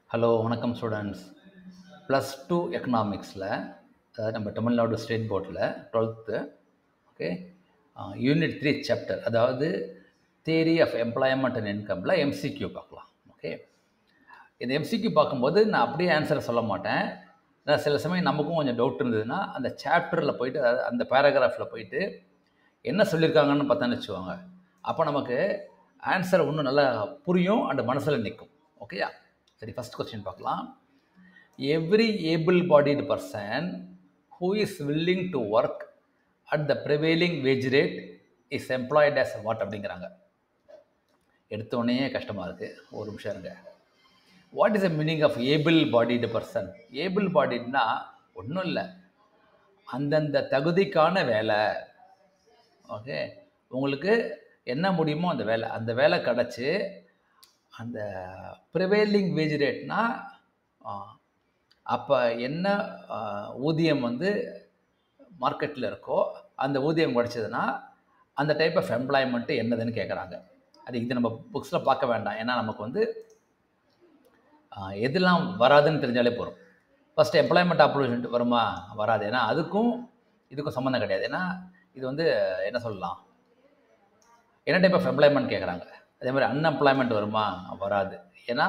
hello வணக்கம் students plus two எக்கனாமிக்ஸில் அதாவது நம்ம தமிழ்நாடு ஸ்டேட் போர்டில் twelfth okay unit three chapter அதாவது தியரி ஆஃப் எம்ப்ளாய்மெண்ட் அண்ட் இன்கமில் எம்சிக்யூ பார்க்கலாம் ஓகே இந்த எம்சிக்யூ பார்க்கும்போது நான் அப்படியே ஆன்சரை சொல்ல மாட்டேன் நான் சில சமயம் நமக்கும் கொஞ்சம் டவுட் இருந்ததுன்னா அந்த சாப்டரில் போயிட்டு அதாவது அந்த பேராகிராஃபில் போயிட்டு என்ன சொல்லியிருக்காங்கன்னு பார்த்தோன்னு வச்சுக்கோங்க அப்போ நமக்கு ஆன்சர் இன்னும் நல்லா புரியும் அண்ட் மனசில் நிற்கும் ஓகேயா சரி ஃபஸ்ட் கொஸ்டின் பார்க்கலாம் every able bodied person who is willing to work at the prevailing wage rate is employed as what அப்படிங்கிறாங்க எடுத்தோடனே கஷ்டமாக இருக்குது ஒரு நிமிஷம் இருங்க what is the meaning of able bodied person able பாடிட்னா ஒன்றும் இல்லை அந்தந்த தகுதிக்கான வேலை ஓகே உங்களுக்கு என்ன முடியுமோ அந்த வேலை அந்த வேலை கிடச்சி அந்த ப்ரிவேலிங் வேஜ் ரேட்னா அப்போ என்ன ஆ, ஊதியம் வந்து மார்க்கெட்டில் இருக்கோ அந்த ஊதியம் கிடச்சதுன்னா அந்த டைப் ஆஃப் எம்ப்ளாய்மெண்ட்டு என்னதுன்னு கேட்குறாங்க அது இது நம்ம புக்ஸில் பார்க்க வேண்டாம் ஏன்னா நமக்கு வந்து ஆ, எதெல்லாம் வராதுன்னு தெரிஞ்சாலே போதும் ஃபஸ்ட்டு எம்ப்ளாய்மெண்ட் ஆப்பர்ச்சுனிட்டி வருமா வராது ஏன்னா அதுக்கும் இதுக்கும் சம்மந்தம் கிடையாது ஏன்னா இது வந்து என்ன சொல்லலாம் என்ன டைப் ஆஃப் எம்ப்ளாய்மெண்ட் கேட்குறாங்க அதே மாதிரி அன்எம்ப்ளாய்மெண்ட் வருமா வராது ஏன்னா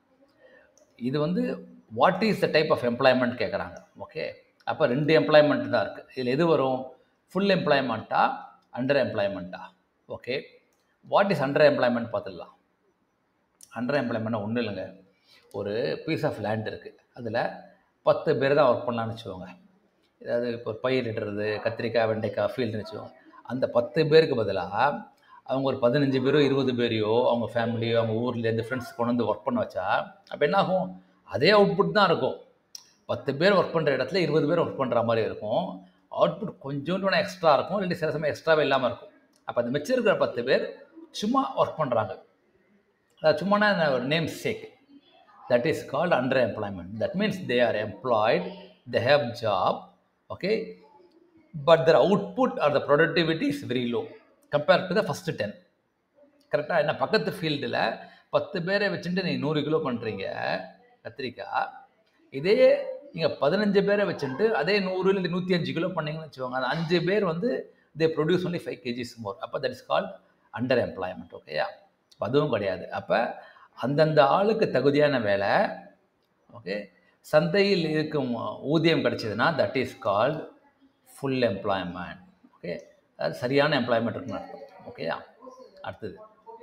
இது வந்து what is the type of employment கேட்குறாங்க ஓகே அப்போ ரெண்டு எம்ப்ளாய்மெண்ட் தான் இருக்குது இதில் எது வரும் ஃபுல் எம்ப்ளாய்மெண்ட்டா அண்டர் எம்ப்ளாய்மெண்ட்டா okay what is under employment பார்த்துடலாம் அண்டர் எம்ப்ளாய்மெண்ட்னா ஒன்றும் இல்லைங்க ஒரு பீஸ் ஆஃப் லேண்ட் இருக்குது அதில் பத்து பேர் தான் ஒர்க் பண்ணலாம்னு வச்சுக்கோங்க ஏதாவது இப்போ பயிரிடுறது கத்திரிக்காய் வெண்டைக்காய் ஃபீல்டுன்னு வச்சுக்கோங்க அந்த பத்து பேருக்கு பதிலாக அவங்க ஒரு பதினஞ்சு பேரோ இருபது பேரையோ அவங்க ஃபேமிலியோ அவங்க ஊர்லேருந்து ஃப்ரெண்ட்ஸ் கொண்டு வந்து ஒர்க் பண்ண வச்சா அப்போ என்ன ஆகும் அதே அவுட்புட் தான் இருக்கும் பத்து பேர் ஒர்க் பண்ணுற இடத்துல இருபது பேர் ஒர்க் பண்ணுற மாதிரி இருக்கும் அவுட்புட் கொஞ்சோண்டு வேணால் எக்ஸ்ட்ரா இருக்கும் இல்லாட்டி சில சமயம் எக்ஸ்ட்ராவே இல்லாமல் இருக்கும் அப்போ அந்த மிச்சம் இருக்கிற பத்து பேர் சும்மா ஒர்க் பண்ணுறாங்க அதாவது சும்மானா ஒரு namesake that is called underemployment that means they are employed they have job okay but their output or the productivity is very low compared to the first 10 கரெக்டாக என்ன பக்கத்து ஃபீல்டில் பத்து பேரை வச்சுட்டு நீங்கள் நூறு கிலோ பண்ணுறீங்க கத்திரிக்காய் இதே நீங்கள் பதினஞ்சு பேரை வச்சுட்டு அதே நூறு இல்லை நூற்றி அஞ்சு கிலோ பண்ணீங்கன்னு வச்சுக்கோங்க அந்த அஞ்சு பேர் வந்து they produce only five KGs more அப்போ that is called under employment ஓகேயா அதுவும் கிடையாது அப்போ அந்தந்த ஆளுக்கு தகுதியான வேலை ஓகே சந்தையில் இருக்கும் ஊதியம் கிடைச்சதுன்னா that is called full employment okay அதாவது சரியான எம்ப்ளாய்மெண்ட் இருக்குன்னு அர்த்தம் ஓகேயா அடுத்தது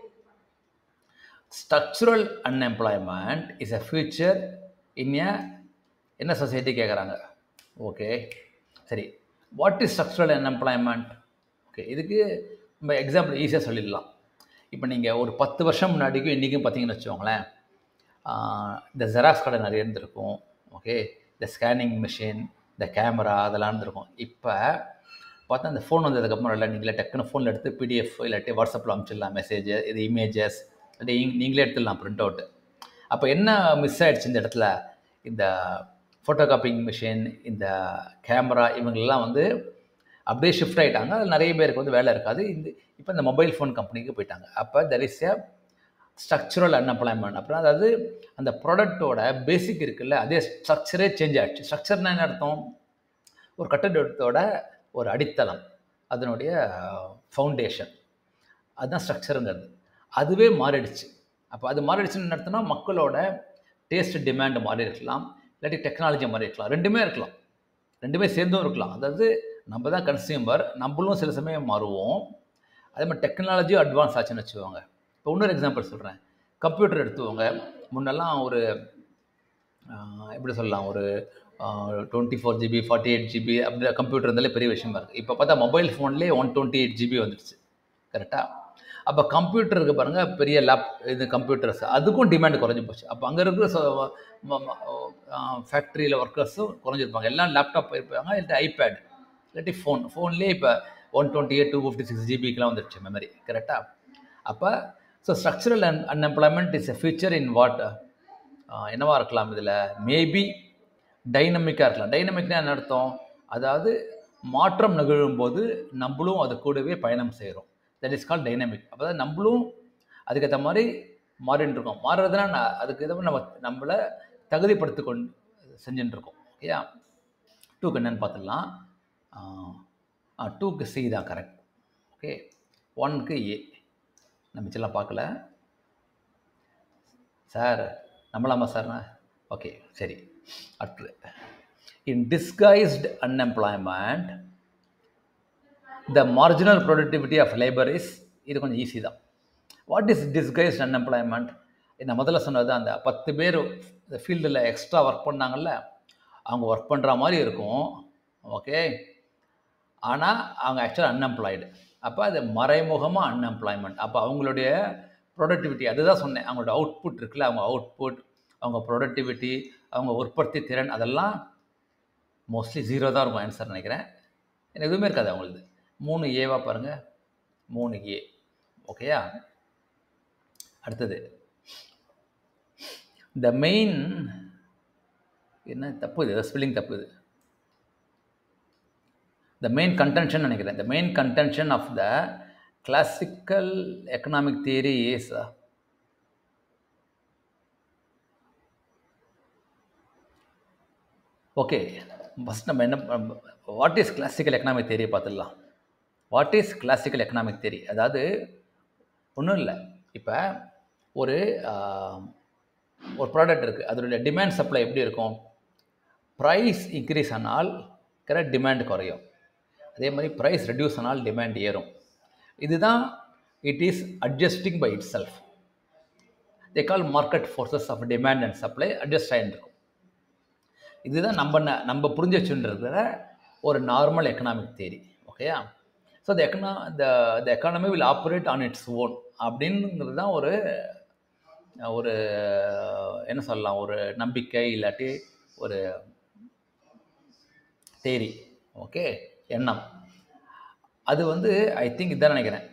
structural unemployment is a future in a என்ன சொசைட்டி கேட்குறாங்க ஓகே சரி what is structural unemployment okay இதுக்கு நம்ம எக்ஸாம்பிள் ஈஸியாக சொல்லிடலாம் இப்போ நீங்கள் ஒரு பத்து வருஷம் முன்னாடிக்கும் இன்றைக்கும் பார்த்தீங்கன்னு வச்சுக்கோங்களேன் ஆஹ் இந்த ஜெராக்ஸ் கடை நிறைய இருந்திருக்கும் ஓகே இந்த ஸ்கேனிங் மிஷின் இந்த கேமரா அதெல்லாம் இருந்திருக்கும் இப்போ பார்த்தா இந்த ஃபோன் வந்ததுக்கப்புறம் இல்லை நீங்களே டக்குன்னு ஃபோனில் எடுத்து பிடிஎஃப் இல்லாட்டி வாட்ஸ்அப்பில் அனுப்பிச்சிடலாம் மெசேஜ் இது இமேஜஸ் இல்லாட்டி இங்க- நீங்களே எடுத்துடலாம் பிரிண்ட் அவுட்டு அப்போ என்ன மிஸ் ஆயிடுச்சு இந்த இடத்துல இந்த ஃபோட்டோ காப்பிங் மிஷின் இந்த கேமரா இவங்களெல்லாம் வந்து அப்படியே ஷிஃப்ட் ஆகிட்டாங்க அதில் நிறைய பேருக்கு வந்து வேலை இருக்காது இந்த இப்போ இந்த மொபைல் ஃபோன் கம்பெனிக்கு போயிட்டாங்க அப்போ there is a structural unemployment அப்புறம் அதாவது அந்த ப்ராடக்ட்டோட பேசிக் இருக்குல்ல அதே ஸ்ட்ரக்சரே சேஞ்ச் ஆகிடுச்சு ஸ்ட்ரக்சர்னா என்ன அர்த்தம் ஒரு கட்டடத்தோட ஒரு அடித்தளம் அதனுடைய ஃபவுண்டேஷன் அதுதான் ஸ்ட்ரக்சருங்கிறது அதுவே மாறிடுச்சு அப்போ அது மாறிடுச்சுன்னு என்ன அர்த்தம்னா மக்களோட டேஸ்ட் டிமாண்ட் மாறி இருக்கலாம் இல்லாட்டி டெக்னாலஜி மாறி இருக்கலாம் ரெண்டுமே இருக்கலாம் ரெண்டுமே சேர்ந்தும் இருக்கலாம் அதாவது நம்ம தான் கன்சியூமர் நம்மளும் சில சமயம் மாறுவோம் அதே மாதிரி டெக்னாலஜியும் அட்வான்ஸ் ஆச்சுன்னு வச்சுக்கோங்க இப்போ இன்னொரு எக்ஸாம்பிள் சொல்கிறேன் கம்ப்யூட்டர் எடுத்துவோங்க முன்னெல்லாம் ஒரு ஆஹ், எப்படி சொல்லலாம் ஒரு twenty four GB forty eight GB அப்படி கம்ப்யூட்டர் இருந்தாலே பெரிய விஷயமா இருக்குது இப்போ பார்த்தா மொபைல் ஃபோன்லேயே ஒன் டுவெண்ட்டி எயிட் ஜிபி வந்துடுச்சு கரெக்டாக அப்போ கம்ப்யூட்டருக்கு பாருங்கள் பெரிய லேப் இது கம்ப்யூட்டர்ஸ் அதுக்கும் டிமாண்ட் குறைஞ்சி போச்சு அப்போ அங்கே இருக்கிற ஃபேக்ட்ரியில் ஒர்க்கர்ஸும் குறைஞ்சிருப்பாங்க எல்லாம் லேப்டாப் போயிருப்பாங்க இல்லாட்டி ஐபேட் இல்லாட்டி ஃபோன் ஃபோன்லேயே இப்போ one twenty eight two fifty six ஜிபிக்கெலாம் வந்துடுச்சு மெமரி கரெக்டாக அப்போ so structural un unemployment is a future in what என்னவா இருக்கலாம் இதில் மேபி டைனமிக்காக இருக்கலாம் டைனமிக்னா என்ன அர்த்தம் அதாவது மாற்றம் நிகழும்போது நம்மளும் அது கூடவே பயணம் செய்கிறோம் தட் இஸ் கால் டைனமிக் அப்போ நம்மளும் அதுக்கேற்ற மாதிரி மாறின்னு இருக்கோம் மாறுறதுனா நான் அதுக்கு ஏற்ற மாதிரி நம்ம நம்மளை தகுதிப்படுத்தி கொண்டு செஞ்சுட்டு இருக்கோம் ஓகேயா டூக்கு என்னன்னு பார்த்துடலாம் டூக்கு சி தான் கரெக்ட் ஓகே ஒன்க்கு ஏ நம்ம மிச்சம்லாம் பார்க்கல சார் நம்பலாமா சார் ஓகே சரி அடுத்து in disguised unemployment the marginal productivity of labour is இது கொஞ்சம் ஈஸி தான் வாட் இஸ் டிஸ்கைஸ்ட் அன்எம்ப்ளாய்மெண்ட் நான் முதல்ல சொன்னது அந்த பத்து பேர் இந்த ஃபீல்டில் எக்ஸ்ட்ரா ஒர்க் பண்ணாங்கல்ல அவங்க ஒர்க் பண்ணுற மாதிரி இருக்கும் ஓகே ஆனால் அவங்க ஆக்சுவலாக அன்எம்ப்ளாய்டு அப்போ அது மறைமுகமாக அன்எம்ப்ளாய்மெண்ட் அப்போ அவங்களுடைய ப்ரொடக்டிவிட்டி அதுதான் சொன்னேன் அவங்களோட அவுட்புட் இருக்குல்ல அவங்க அவுட்புட் அவங்க ப்ரொடக்டிவிட்டி அவங்க உற்பத்தி திறன் அதெல்லாம் மோஸ்ட்லி ஜீரோ தான் இருக்கும் ஆன்சர் நினைக்கிறேன் எனக்கு எதுவுமே இருக்காது அவங்களுக்கு மூணு ஏவா பாருங்கள் மூணு ஏ ஓகேயா அடுத்தது த மெயின் என்ன தப்பு இது ஸ்பெல்லிங் தப்பு இது த மெயின் கன்டென்ஷன் நினைக்கிறேன் the main contention of the classical economic theory is okay first நம்ம என்ன what is classical economic theory பார்த்துடலாம் what is classical economic theory அதாவது ஒன்றும் இல்லை இப்போ ஒரு ஒரு ப்ராடக்ட் இருக்குது அதனுடைய டிமாண்ட் சப்ளை எப்படி இருக்கும் ப்ரைஸ் இன்க்ரீஸ் ஆனால் கரெக்ட் டிமாண்ட் குறையும் அதே மாதிரி ப்ரைஸ் ரெடியூஸ் ஆனால் டிமாண்ட் ஏறும் இதுதான் it is adjusting by itself they call market forces of demand and supply adjust ஆகிட்டு இதுதான் நம்ம நம்ம புரிஞ்சு வச்சுருக்கிற ஒரு நார்மல் எக்கனாமிக் தேரி ஓகேயா so the econo the the economy will operate on its own அப்படிங்கிறது தான் ஒரு ஒரு என்ன சொல்லலாம் ஒரு நம்பிக்கை இல்லாட்டி ஒரு தேரி ஓகே எண்ணம் அது வந்து ஐ திங்க் இதான் நினைக்கிறேன்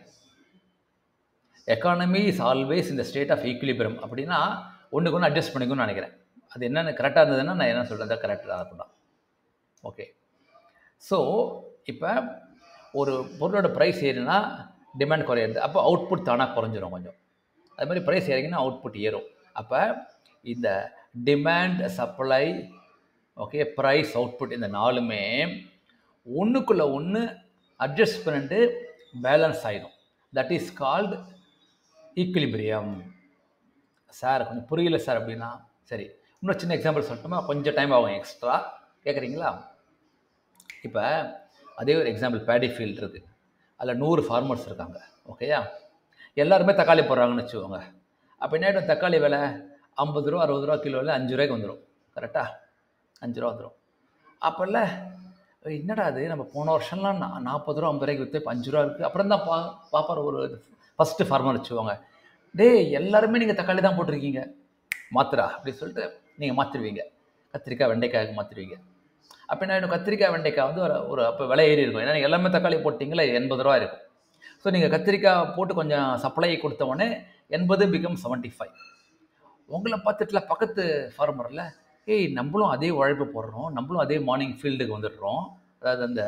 எக்கானமி இஸ் ஆல்வேஸ் இந்த ஸ்டேட் ஆஃப் ஈக்குலிபிரம் அப்படின்னா ஒன்றுக்கு ஒன்று அட்ஜஸ்ட் பண்ணிக்கணும்னு நினைக்கிறேன் அது என்னென்ன கரெக்டாக இருந்ததுன்னா நான் என்ன சொல்கிறேன் கரெக்டாக இருக்கட்டும் ஓகே ஸோ இப்போ ஒரு பொருளோட ப்ரைஸ் ஏறுனா டிமாண்ட் குறையிறது அப்போ அவுட்புட் தானாக குறைஞ்சிரும் கொஞ்சம் அது மாதிரி ப்ரைஸ் ஏறிங்கன்னா அவுட்புட் ஏறும் அப்போ இந்த demand supply okay price output இந்த நாலுமே ஒன்றுக்குள்ளே ஒன்று அட்ஜஸ்ட் பண்ணிட்டு பேலன்ஸ் ஆகிடும் that is called equilibrium sir கொஞ்சம் புரியல சார் அப்படின்னா சரி இன்னும் சின்ன எக்ஸாம்பிள் சொல்லட்டுமா கொஞ்சம் டைம் ஆகும் எக்ஸ்ட்ரா கேட்குறீங்களா இப்போ அதே ஒரு எக்ஸாம்பிள் பேடி ஃபீல்டு இருக்குது அதில் நூறு ஃபார்மர்ஸ் இருக்காங்க ஓகேயா எல்லாருமே தக்காளி போடுறாங்கன்னு வச்சுக்கோங்க அப்போ என்ன ஆகிடும் தக்காளி விலை ஐம்பது ரூபா அறுபது ரூபா கிலோவில் அஞ்சு ரூபாய்க்கு வந்துடும் கரெக்டாக அஞ்சு ரூபா வந்துடும் அப்போல்ல என்னடா அது நம்ம போன வருஷம்லாம் நா நாற்பது ரூபா ஐம்பது ரூபாய்க்கு விற்று இப்போ அஞ்சு ரூபா இருக்குது அப்புறம் தான் பா பாப்பார் ஒரு ஃபஸ்ட்டு ஃபார்மர் வச்சுக்கோங்க டேய் எல்லாருமே நீங்கள் தக்காளி தான் போட்டிருக்கீங்க மாத்திரா அப்படின்னு சொல்லிட்டு நீங்கள் மாற்றிடுவீங்க கத்திரிக்காய் வெண்டைக்காய்க்கு மாற்றிடுவீங்க அப்போ என்ன ஆகிடும் கத்திரிக்காய் வெண்டைக்காய் வந்து ஒரு ஒரு அப்போ விலை ஏறி இருக்கும் ஏன்னா எல்லாமே தக்காளி போட்டிங்களா எண்பது ரூபா இருக்கும் ஸோ நீங்கள் கத்திரிக்காய் போட்டு கொஞ்சம் சப்ளை கொடுத்த உடனே எண்பது பிகம் செவன்ட்டி ஃபைவ் உங்களை பார்த்துட்டுல பக்கத்து ஃபார்மரில் ஏய் நம்மளும் அதே உழைப்பு போடுறோம் நம்மளும் அதே மார்னிங் ஃபீல்டுக்கு வந்துடுறோம் அதாவது அந்த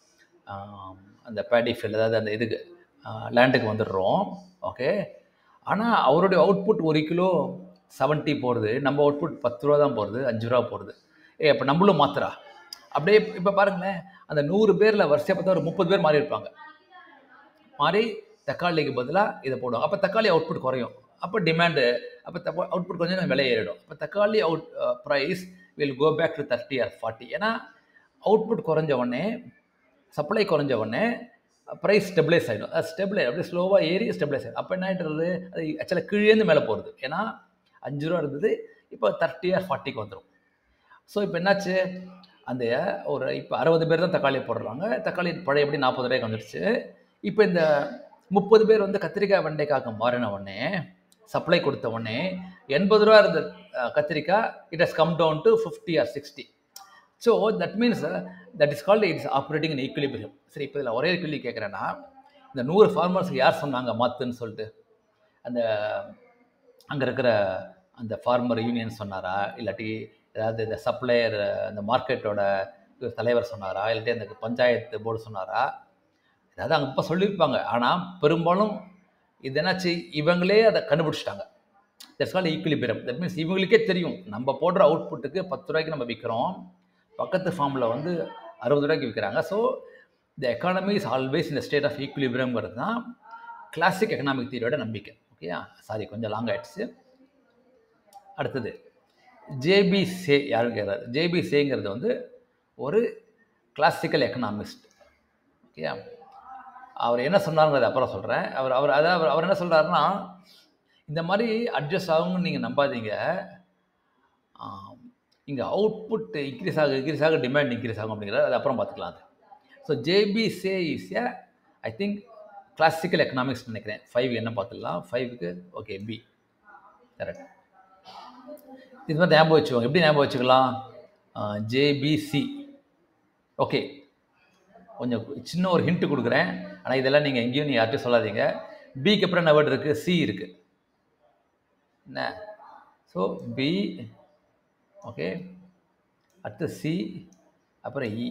அந்த பேடி ஃபீல்டு அதாவது அந்த இதுக்கு லேண்டுக்கு வந்துடுறோம் ஓகே ஆனால் அவருடைய அவுட்புட் ஒரு கிலோ செவன்ட்டி போகிறது நம்ம அவுட்புட் பத்து ரூபா தான் போகிறது அஞ்சு ரூபா போகிறது ஏ அப்போ நம்மளும் மாத்திரா அப்படியே இப்போ பாருங்களேன் அந்த நூறு பேரில் வரிசையாக பார்த்தா ஒரு முப்பது பேர் மாறி இருப்பாங்க மாறி தக்காளிக்கு பதிலாக இதை போடுவாங்க அப்போ தக்காளி அவுட்புட் குறையும் அப்போ டிமாண்டு அப்போ தப்போ அவுட்புட் கொஞ்சம் விலை ஏறிடும் அப்போ தக்காளி out price will go back to thirty or forty ஏன்னா அவுட்புட் குறைஞ்ச உடனே சப்ளை குறைஞ்ச உடனே ப்ரைஸ் ஸ்டெபிளைஸ் ஆகிடும் அது ஸ்டெபிளைஸ் அப்படியே ஸ்லோவாக ஏறி ஸ்டெபிளைஸ் ஆகிடும் அப்போ என்ன ஆகிடுறது அது ஆக்சுவலாக கீழேருந்து மேலே போகிறது ஏன்னா அஞ்சு ரூபா இருந்தது இப்போ தேர்ட்டி ஆர் ஃபார்ட்டிக்கு வந்துடும் ஸோ இப்போ என்னாச்சு அந்த ஒரு இப்போ அறுபது பேர் தான் தக்காளி போடுறாங்க தக்காளி பழைய எப்படி நாற்பது ரூபாய்க்கு வந்துடுச்சு இப்போ இந்த முப்பது பேர் வந்து கத்திரிக்காய் வெண்டைக்காய்க்கு மாறின உடனே சப்ளை கொடுத்த உடனே எண்பது ரூபா இருந்த கத்திரிக்காய் it has come down to fifty or sixty so that means that is called its operating in equilibrium சரி இப்போ இதில் ஒரே கேள்வி கேட்குறேன்னா இந்த நூறு ஃபார்மர்ஸ்க்கு யார் சொன்னாங்க மாற்றுன்னு சொல்லிட்டு அந்த அங்கே இருக்கிற அந்த ஃபார்மர் யூனியன் சொன்னாரா இல்லாட்டி ஏதாவது இந்த சப்ளையர் அந்த மார்க்கெட்டோட தலைவர் சொன்னாரா இல்லாட்டி அந்த பஞ்சாயத்து போர்டு சொன்னாரா ஏதாவது அங்கே இப்போ சொல்லியிருப்பாங்க ஆனால் பெரும்பாலும் இது என்னாச்சு இவங்களே அதை கண்டுபிடிச்சிட்டாங்க that's call equilibrium that means இவங்களுக்கே தெரியும் நம்ம போடுற அவுட்புட்டுக்கு பத்து ரூபாய்க்கு நம்ம விற்கிறோம் பக்கத்து ஃபார்மில் வந்து அறுபது ரூபாய்க்கு விற்கிறாங்க so the economy is always இந்த ஸ்டேட் ஆஃப் ஈக்குலிபிரம்ங்கிறது தான் கிளாசிக் எக்கனாமிக் தியரியோட நம்பிக்கை ஓகேயா சாரி கொஞ்சம் லாங் ஆயிடுச்சு அடுத்தது ஜேபி சே யாருன்னு கேட்குறாரு ஜேபி சேங்கிறது வந்து ஒரு கிளாசிக்கல் எக்கனாமிஸ்ட் ஓகேயா அவர் என்ன சொன்னாருங்கிறது அப்புறம் சொல்கிறேன் அவர் அவர் அதாவது அவர் அவர் என்ன சொல்கிறாருன்னா இந்த மாதிரி அட்ஜஸ்ட் ஆகுங்கன்னு நீங்கள் நம்பாதீங்க இங்கே அவுட்புட் இன்க்ரீஸ் ஆக இன்க்ரீஸ் ஆக டிமாண்ட் இன்க்ரீஸ் ஆகும் அப்படிங்கிறது அது அப்புறம் பார்த்துக்கலாம் அது so JB Say is a I think classical economics நினைக்கிறேன் ஃபைவ் என்ன பார்த்துடலாம் ஃபைவுக்கு ஓகே பி கரெக்ட் இது மாதிரி ஞாபகம் வச்சுக்கோங்க எப்படி ஞாபகம் வச்சுக்கலாம் ஜேபிசி ஓகே கொஞ்சம் சின்ன ஒரு ஹிண்ட்டு கொடுக்குறேன் ஆனால் இதெல்லாம் நீங்கள் எங்கேயும் நீங்கள் யார்ட்டையும் சொல்லாதீங்க பிக்கு அப்புறம் என்ன வேர்டு இருக்குது சி இருக்குது என்ன ஸோ பி ஓகே அடுத்து சி அப்புறம் E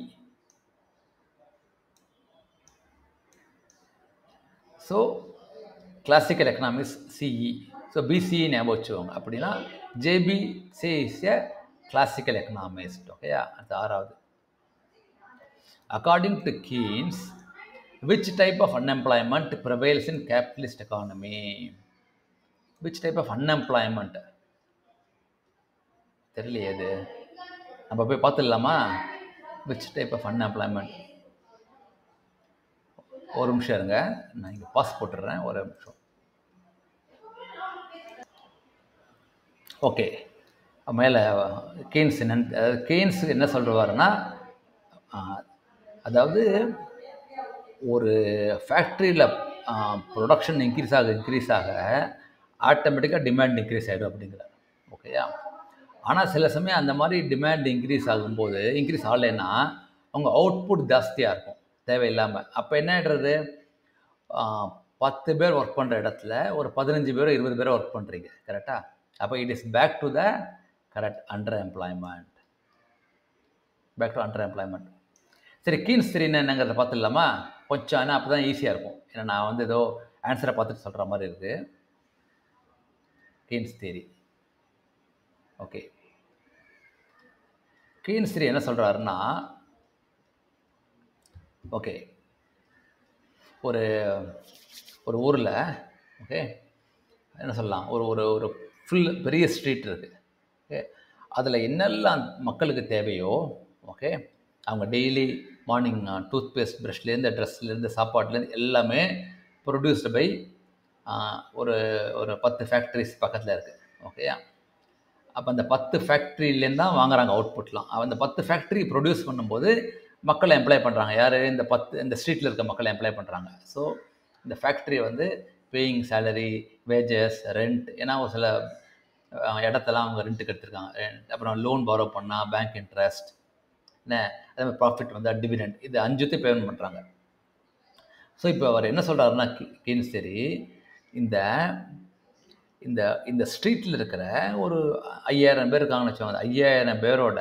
so classical economics CE so BCE ஞாபகம் வச்சுக்கோங்க அப்படின்னா JB Say is a classical economist ஓகேயா அடுத்து ஆறாவது according to Keynes which type of unemployment prevails in capitalist economy which type of unemployment தெரியலையே அது நம்ம போய் பார்த்துடலாமா விச் டைப் ஆஃப் அன்எம்ப்ளாய்மெண்ட் ஒரு நிமிஷம் இருங்க நான் இங்கே பாஸ் போட்டுடுறேன் ஒரு நிமிஷம் ஓகே மேலே கெய்ன்ஸ் என்னன்னு அதாவது கெய்ன்ஸ் என்ன சொல்லுவாருன்னா அதாவது ஒரு ஃபேக்ட்ரியில் ப்ரொடக்ஷன் இன்க்ரீஸ் ஆக இன்க்ரீஸ் ஆக ஆட்டோமேட்டிக்காக டிமாண்ட் இன்க்ரீஸ் ஆகிடும் அப்படிங்கிறார் ஓகேயா ஆனால் சில சமயம் அந்த மாதிரி டிமாண்ட் இன்க்ரீஸ் ஆகும்போது இன்க்ரீஸ் ஆகலைன்னா அவங்க அவுட்புட் ஜாஸ்தியாக இருக்கும் தேவையில்லாமல் அப்போ என்ன ஆகிடுறது பத்து பேர் ஒர்க் பண்ணுற இடத்துல ஒரு பதினஞ்சு பேரோ இருபது பேரோ ஒர்க் பண்ணுறீங்க கரெக்டாக அப்போ it is back to the correct under employment back to under employment சரி கீன்ஸ் திரின்னு என்னங்கிறத பார்த்துடலாமா கொஞ்சம் ஆனால் அப்போ தான் ஈஸியாக இருக்கும் ஏன்னா நான் வந்து ஏதோ ஆன்சரை பார்த்துட்டு சொல்கிற மாதிரி இருக்குது Keynes theory okay Keynes theory என்ன சொல்கிறாருன்னா ஓகே ஒரு ஒரு ஊரில் ஓகே என்ன சொல்லலாம் ஒரு ஒரு ஒரு ஃபுல் பெரிய ஸ்ட்ரீட் இருக்குது ஓகே அதில் என்னெல்லாம் மக்களுக்கு தேவையோ ஓகே அவங்க டெய்லி மார்னிங் டூத் பேஸ்ட் ப்ரஷ்லேருந்து ட்ரெஸ்லேருந்து சாப்பாட்லேருந்து எல்லாமே ப்ரொடியூஸ்டு பை ஒரு ஒரு பத்து ஃபேக்ட்ரிஸ் பக்கத்தில் இருக்குது ஓகேயா அப்போ அந்த பத்து ஃபேக்ட்ரிலேருந்து தான் வாங்குறாங்க அவுட்புட்லாம் அந்த பத்து ஃபேக்ட்ரி ப்ரொடியூஸ் பண்ணும்போது மக்களை எம்ப்ளாய் பண்ணுறாங்க யார் இந்த பத்து இந்த ஸ்ட்ரீட்டில் இருக்க மக்களை எம்ப்ளாய் பண்ணுறாங்க ஸோ இந்த ஃபேக்ட்ரி வந்து பேயிங் சேலரி வேஜஸ் ரெண்ட் ஏன்னா ஒரு சில இடத்தெல்லாம் அவங்க ரெண்ட்டுக்கு எடுத்திருக்காங்க rent, அப்புறம் லோன் பாரோ பண்ணால் பேங்க் இன்ட்ரெஸ்ட் என்ன அதே மாதிரி ப்ராஃபிட் வந்து டிவிடெண்ட் இது அஞ்சுத்தையும் பேமெண்ட் பண்ணுறாங்க ஸோ இப்போ அவர் என்ன சொல்கிறாருன்னா கீன்ஸ் சரி இந்த இந்த இந்த ஸ்ட்ரீட்டில் இருக்கிற ஒரு ஐயாயிரம் பேர் இருக்காங்கன்னு வச்சுக்கோங்க அந்த ஐயாயிரம் பேரோட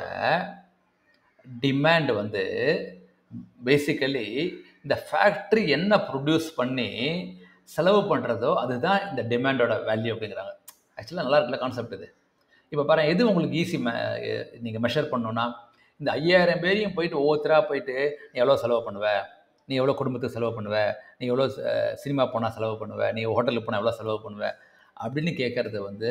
டிமாண்ட் வந்து பேசிக்கலி இந்த ஃபேக்ட்ரி என்ன ப்ரொடியூஸ் பண்ணி செலவு பண்ணுறதோ அதுதான் இந்த டிமாண்டோட வேல்யூ அப்படிங்கிறாங்க ஆக்சுவலாக நல்லா இருக்குல்ல கான்செப்ட் இது இப்போ பாருங்கள் எது உங்களுக்கு ஈஸி மெ நீங்கள் மெஷர் பண்ணணுன்னா இந்த ஐயாயிரம் பேரையும் போயிட்டு ஒவ்வொருத்தராக போயிட்டு நீ எவ்வளோ செலவு பண்ணுவ நீ எவ்வளோ குடும்பத்துக்கு செலவு பண்ணுவ நீ எவ்வளோ சினிமா போனால் செலவு பண்ணுவ நீ ஹோட்டலுக்கு போனால் எவ்வளோ செலவு பண்ணுவ அப்படின்னு கேட்குறது வந்து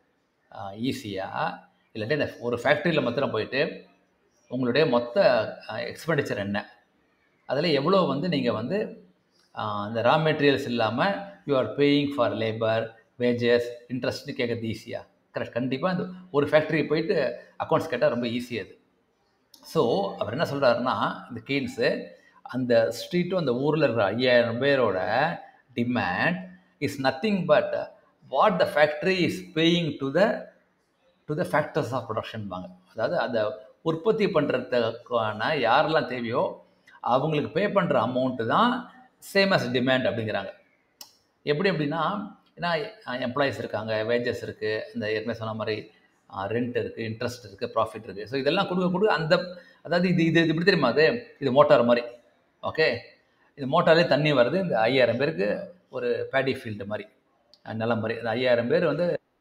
ஈஸியாக இல்லாட்டி இந்த ஒரு ஃபேக்ட்ரியில் மாத்திரம் போயிட்டு உங்களுடைய மொத்த எக்ஸ்பெண்டிச்சர் என்ன அதில் எவ்வளோ வந்து நீங்கள் வந்து இந்த ரா மெட்டீரியல்ஸ் இல்லாமல் you are paying for labour wages இன்ட்ரெஸ்ட்னு கேட்குறது ஈஸியாக கரெக்ட் கண்டிப்பாக இந்த ஒரு ஃபேக்ட்ரி போயிட்டு அக்கௌண்ட்ஸ் கேட்டால் ரொம்ப ஈஸி அது ஸோ அவர் என்ன சொல்கிறாருன்னா இந்த கெய்ன்ஸு அந்த ஸ்ட்ரீட்டும் அந்த ஊரில் இருக்கிற ஐயாயிரம் பேரோட demand is nothing but what the factory is paying to the to the factors of production வாங்க அதாவது அந்த உற்பத்தி பண்ணுறதுக்கான யாரெல்லாம் தேவையோ அவங்களுக்கு பே பண்ணுற அமௌண்ட்டு தான் சேம் அஸ் டிமாண்ட் அப்படிங்கிறாங்க எப்படி அப்படின்னா ஏன்னா எம்ப்ளாயீஸ் இருக்காங்க வேஜஸ் இருக்குது இந்த ஏற்கனவே சொன்ன மாதிரி ரெண்ட் இருக்குது இன்ட்ரெஸ்ட் இருக்குது ப்ராஃபிட் இருக்குது ஸோ இதெல்லாம் கொடுக்க கொடுக்க அந்த அதாவது இது இது இது இப்படி தெரியுமா அது இது மோட்டார் மாதிரி ஓகே இது மோட்டார்லேயே தண்ணி வருது இந்த ஐயாயிரம் பேருக்கு ஒரு பேடி ஃபீல்டு மாதிரி நிலம் மாதிரி அந்த ஐயாயிரம் பேர் வந்து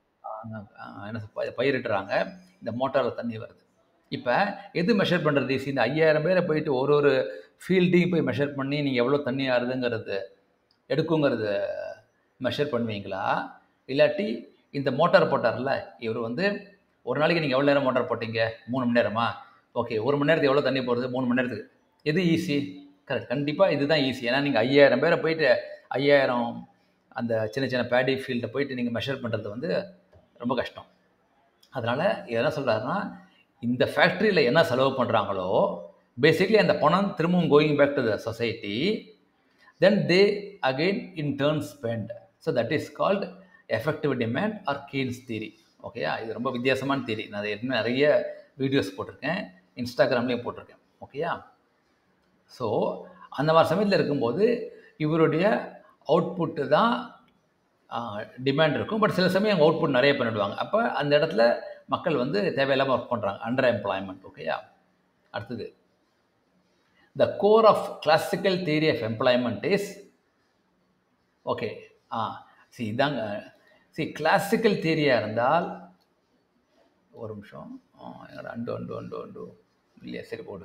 என்ன சொல்~ பயிரிடுறாங்க இந்த மோட்டாரில் தண்ணி வருது இப்போ எது மெஷர் பண்ணுறது ஈஸி இந்த ஐயாயிரம் பேரை போயிட்டு ஒரு ஒரு ஃபீல்டையும் போய் மெஷர் பண்ணி நீங்கள் எவ்வளோ தண்ணி ஆறுதுங்கிறது எடுக்குங்கிறது மெஷர் பண்ணுவீங்களா இல்லாட்டி இந்த மோட்டார் போட்டார்ல இவர் வந்து ஒரு நாளைக்கு நீங்கள் எவ்வளோ நேரம் மோட்டார் போட்டீங்க மூணு மணி நேரமா ஓகே ஒரு மணி நேரத்துக்கு எவ்வளோ தண்ணி போடுறது மூணு மணி நேரத்துக்கு எது ஈஸி கரெக்ட் கண்டிப்பாக இதுதான் ஈஸி ஏன்னா நீங்கள் ஐயாயிரம் பேரை போயிட்டு ஐயாயிரம் அந்த சின்ன சின்ன பேடி ஃபீல்டை போயிட்டு நீங்கள் மெஷர் பண்ணுறது வந்து ரொம்ப கஷ்டம் அதனால் என்ன சொல்கிறாருன்னா இந்த ஃபேக்ட்ரியில் என்ன செலவு பண்ணுறாங்களோ பேசிக்லி அந்த பணம் திரும்பவும் going back to the society then they again in turn spend so that is called effective demand or Keynes theory ஓகேயா இது ரொம்ப வித்தியாசமான தியரி நான் அதை ஏற்கனவே நிறைய வீடியோஸ் போட்டிருக்கேன் இன்ஸ்டாகிராம்லேயும் போட்டிருக்கேன் ஓகேயா ஸோ அந்த மாதிரி சமயத்தில் இருக்கும்போது இவருடைய அவுட்புட்டு தான் டிமாண்ட் இருக்கும் பட் சில சமயம் அவுட்புட் நிறைய பண்ணிடுவாங்க அப்போ அந்த இடத்துல மக்கள் வந்து தேவையில்லாமல் ஒர்க் பண்ணுறாங்க அண்டர் எம்ப்ளாய்மெண்ட் ஓகேயா அடுத்தது the core of classical theory of employment is okay ah C இதாங்க சி கிளாசிக்கல் தியரியாக இருந்தால் ஒரு நிமிஷம் என்னோட அண்டு அண்டு அண்டு அண்டு இல்லையா சரி போடு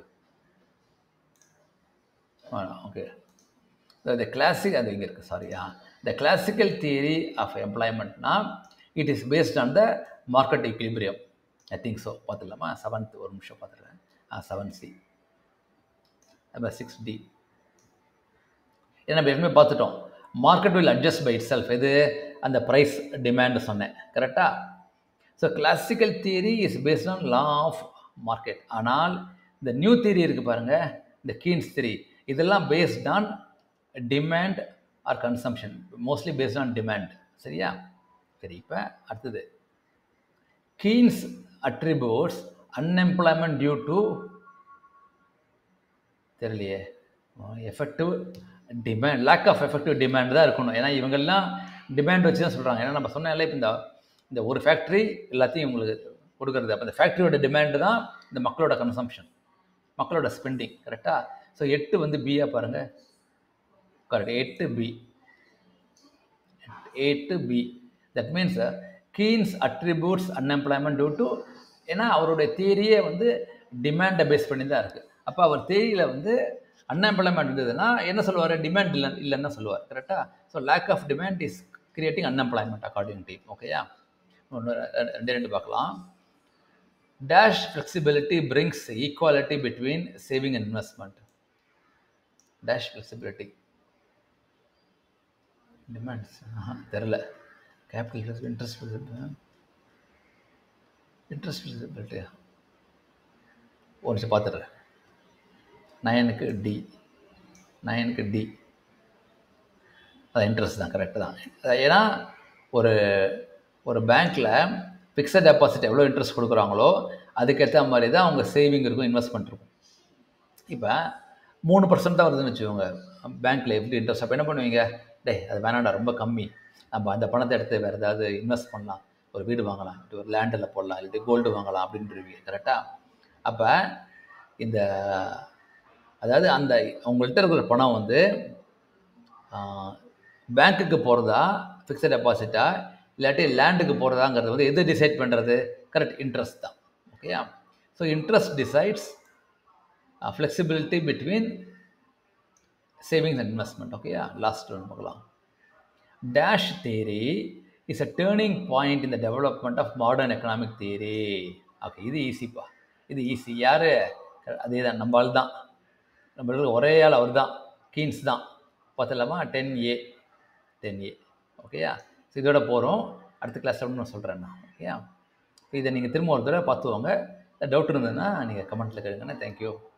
ஓகே த கிளாசிக் அது இங்கே இருக்குது sorry ah the classical theory of எம்ப்ளாய்மெண்ட்னா it is based on the market equilibrium I think so பார்த்துடலாமா செவன்த் ஒரு நிமிஷம் பார்த்துடுறேன் ஆ செவன் சி அப்புறம் சிக்ஸ் டி ஏன்னா நம்ம எப்பவுமே பார்த்துட்டோம் market will adjust by itself இது அந்த ப்ரைஸ் டிமாண்ட் சொன்னேன் கரெக்டாக so classical theory is based on law of market ஆனால் இந்த நியூ தியரி இருக்குது பாருங்கள் இந்த கீன்ஸ் தியரி இதெல்லாம் based on demand R consumption mostly based on demand சரியா சரி இப்போ அடுத்தது Keynes attributes unemployment due to தெரியலையே effective demand lack of effective demand தான் இருக்கணும் ஏன்னா இவங்கெல்லாம் டிமாண்ட் வச்சு தான் சொல்கிறாங்க ஏன்னா நம்ம சொன்னாலே இப்போ இந்த இந்த ஒரு ஃபேக்ட்ரி எல்லாத்தையும் உங்களுக்கு கொடுக்குறது அப்போ இந்த ஃபேக்ட்ரியோட டிமாண்டு தான் இந்த மக்களோட கன்சம்ஷன் மக்களோட ஸ்பெண்டிங் கரெக்டாக ஸோ எட்டு வந்து பியாக பாருங்கள் கரெக்ட் எட்டு பி எட்டு B that means Keynes attributes unemployment due to ஏன்னா அவருடைய தியரியே வந்து டிமாண்டை பேஸ் பண்ணி தான் இருக்குது அப்போ அவர் தேரியில் வந்து அன்எம்ப்ளாய்மெண்ட் இருந்ததுன்னா என்ன சொல்லுவார் டிமாண்ட் இல்லை இல்லைன்னு தான் சொல்லுவார் கரெக்டாக so lack of demand is creating unemployment according team ஓகேயா ஒன்று ரெண்டு ரெண்டு பார்க்கலாம் dash flexibility brings equality between saving and investment dash flexibility demands தெரில capital flex interest flexibility interest ஃப்ளெக்சிபிலிட்டியா ஒரு நிமிஷம் பார்த்துட்றேன் நயனுக்கு டி நயனுக்கு டி அது இன்ட்ரெஸ்ட் தான் கரெக்டு தான் ஏன்னா ஒரு ஒரு பேங்க்கில் ஃபிக்ஸட் டெபாசிட் எவ்வளோ இன்ட்ரெஸ்ட் கொடுக்குறாங்களோ அதுக்கேற்ற மாதிரி தான் அவங்க சேவிங் இருக்கும் இன்வெஸ்ட்மெண்ட் இருக்கும் இப்போ மூணு பர்சன்ட் தான் வருதுன்னு வச்சுக்கோங்க பேங்க்கில் எப்படி இன்ட்ரெஸ்ட் அப்போ என்ன பண்ணுவீங்க டே அது வேணாண்டா ரொம்ப கம்மி நம்ம அந்த பணத்தை எடுத்து வேறு ஏதாவது இன்வெஸ்ட் பண்ணலாம் ஒரு வீடு வாங்கலாம் இல்லாட்டி ஒரு லேண்டில் போடலாம் இல்லாட்டி கோல்டு வாங்கலாம் அப்படின்றீங்க கரெக்டாக அப்போ இந்த அதாவது அந்த உங்கள்கிட்ட இருக்கிற பணம் வந்து பேங்க்குக்கு போகிறதா ஃபிக்ஸட் டெபாசிட்டா இல்லாட்டி லேண்டுக்கு போகிறதாங்கிறது வந்து எது டிசைட் பண்ணுறது கரெக்ட் இன்ட்ரெஸ்ட் தான் ஓகேயா so interest decides flexibility between savings and investment ஓகேயா லாஸ்ட் ஒன்று பார்க்கலாம் dash theory is a turning point in the development of modern economic theory okay இது ஈஸிப்பா இது ஈஸி யார் அதே தான் நம்ம ஆள் தான் நம்மளுக்கு ஒரே ஆள் அவர் தான் கீன்ஸ் தான் பார்த்துலாமா டென் ஏ டென் ஏ ஓகேயா ஸோ இதோட போகிறோம் அடுத்த கிளாஸ் நான் சொல்கிறேன் நான் ஓகேயா இதை நீங்கள் திரும்ப ஒரு தடவை பார்த்துவாங்க டவுட் இருந்ததுன்னா நீங்கள் கமெண்ட்டில் கேளுங்கண்ணே தேங்க்யூ